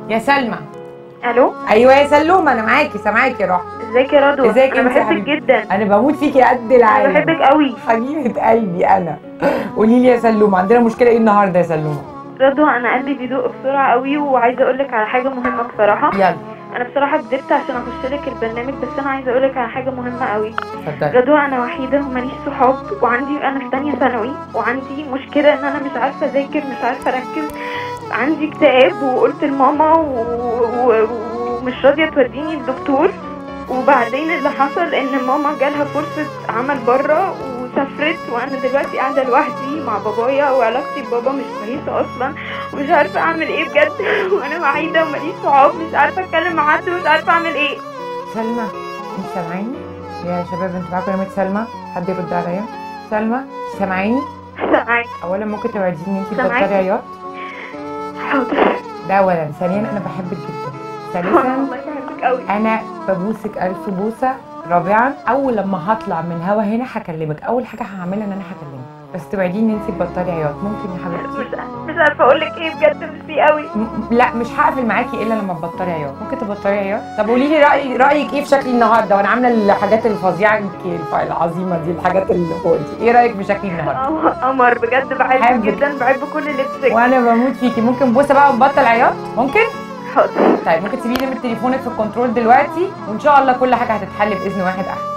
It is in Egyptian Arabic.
يا سلمى الو ايوه يا سلومه انا معاكي سامعاكي يا روحي ازيك يا رضوى ازيك انا انت يا بحبك حبيبتي؟ جدا انا بموت فيكي قد انا العالم بحبك قوي حبيبه قلبي انا قولي لي يا سلومه عندنا مشكله ايه النهارده يا سلومه رضوى انا قلبي بيدق بسرعه قوي وعايزه اقول لك على حاجه مهمه بصراحه يلا انا بصراحه كدبت عشان اخش لك البرنامج بس انا عايزه اقول لك على حاجه مهمه قوي اتفضلي رضوى انا وحيده وماليش صحاب وعندي انا في تانية ثانوي وعندي مشكله ان انا مش عارفه اذاكر مش عارفه اركز عندي اكتئاب وقلت لماما و... و... ومش راضيه توديني الدكتور وبعدين اللي حصل ان ماما جالها فرصه عمل بره وسافرت وانا دلوقتي قاعده لوحدي مع بابايا وعلاقتي ببابا مش كويسه اصلا ومش عارفه اعمل ايه بجد وانا وحيده وماليش صحاب مش عارفه اتكلم مع حد ومش عارفه اعمل ايه سلمى انت سامعاني يا شباب انتوا معاكم نمرة سلمى حد يرد عليا سلمى سامعاني سامعاك اولا ممكن توعديني ان انت سامعاكي. تبطلي عياط حاضر ده اولا ثانيا انا بحبك جدا ثالثا والله بحبك قوي انا ببوسك الف بوسه رابعا اول لما هطلع من هوا هنا هكلمك اول حاجه هعملها ان انا هكلمك بس توعديني ان انت تبطلي عياط ممكن يا حبيبتي مش مش عارفه اقول لك ايه بجد ميرسي قوي م- لا مش هقفل معاكي الا لما تبطلي عياط ممكن تبطلي عياط طب قولي لي راي رايك ايه في شكلي النهارده وانا عامله الحاجات الفظيعه الك- العظيمه دي الحاجات اللي فوق دي ايه رايك في شكلي النهارده اه قمر بجد بحبك حبك. جدا بحب كل لبسك وانا بموت فيكي ممكن بوسه بقى ونبطل عياط ممكن حاضر طيب ممكن تسيبي لي نمره تليفونك في الكنترول دلوقتي وان شاء الله كل حاجه هتتحل باذن واحد احد